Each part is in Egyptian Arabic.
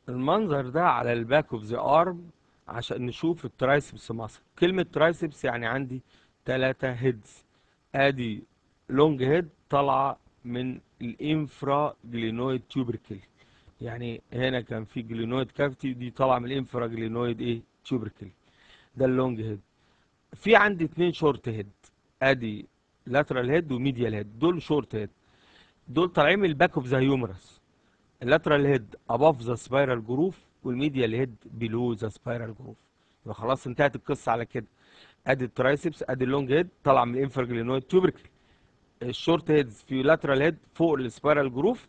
المنظر ده على الباك اوف ذا ارم عشان نشوف الترايسبس ماسل كلمة ترايسبس يعني عندي ثلاثة هيدز ادي لونج هيد طالعة من الانفرا جلينويد تيوبركل يعني هنا كان في جلينويد كافيتي دي طالعة من الانفرا جلينويد ايه تيوبركل ده اللونج هيد في عندي اتنين شورت هيد ادي لاترال هيد وميديال هيد دول شورت هيد دول طالعين من الباك اوف ذا هيومرس اللاترال هيد اباف ذا سبايرال جروف والميديال هيد بيلو ذا سبايرال جروف يبقى خلاص انتهت القصه على كده ادي الترايسبس ادي اللونج هيد طالعه من الانفرجلينويد تيوبركل الشورت هيدز في لاترال هيد فوق السبايرال جروف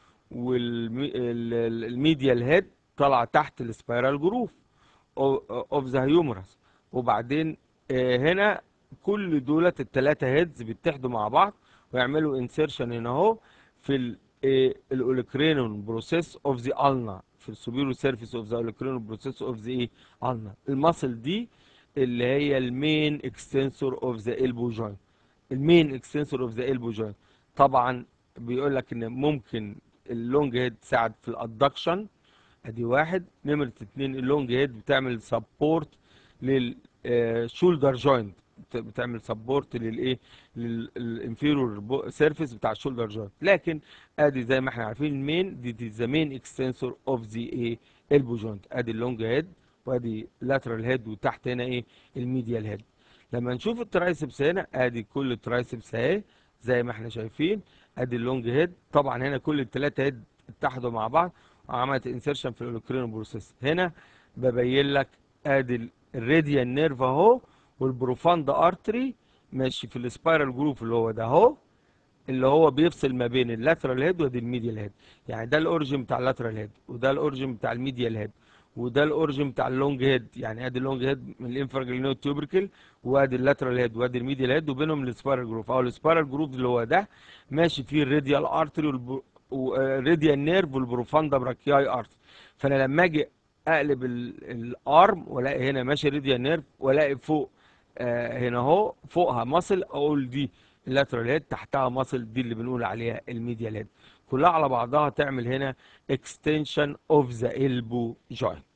والميديال هيد طالعه تحت السبايرال جروف اوف ذا هيومرس وبعدين هنا كل دولت الثلاثه هيدز بيتحدوا مع بعض ويعملوا انسيرشن هنا اهو في الاوليكرينون بروسيس اوف ذا النا في السوبيرو سيرفيس اوف ذا اوليكرينون بروسيس اوف ذا ايه النا الماسل دي اللي هي المين اكستنسور اوف ذا البو جوينت المين اكستنسور اوف ذا البو جوينت طبعا بيقول لك ان ممكن اللونج هيد تساعد في الادكشن ادي واحد نمرة اتنين اللونج هيد بتعمل سبورت للشولدر جوينت بتعمل سبورت للايه للانفيرور سيرفيس بتاع الشولدر جوينت لكن ادي زي ما احنا عارفين المين دي ذا مين اكستنسور اوف ذا ايه البو جوينت ادي اللونج هيد وادي لاترال هيد وتحت هنا ايه الميديال هيد لما نشوف الترايسبس هنا ادي كل الترايسبس اهي زي ما احنا شايفين ادي اللونج هيد طبعا هنا كل الثلاثه هيد اتحدوا مع بعض وعملت انسيرشن في الاولوكرينو بروسيس هنا ببين لك ادي الراديال نيرف اهو والبروفاند ارتري ماشي في السبايرال جروف اللي هو ده اهو اللي هو بيفصل ما بين اللاترال هيد ودي الميديال هيد يعني ده الاوريجن بتاع اللاترال هيد وده الاوريجن بتاع الميديال هيد وده الاوريجن بتاع اللونج هيد يعني ادي اللونج هيد من الانفراجلينويد تيوبركل وادي اللاترال هيد وادي الميديال هيد وبينهم السبايرال جروف او السبايرال جروف اللي هو ده ماشي فيه الراديال ارتري والراديال نيرف والبروفاندا براكياي ارتري فانا لما اجي اقلب الارم والاقي هنا ماشي راديال نيرف والاقي فوق آه هنا اهو فوقها ماسل اقول دي اللاترال هيد تحتها ماسل دي اللي بنقول عليها الميديال هيد كلها على بعضها تعمل هنا extension of the elbow joint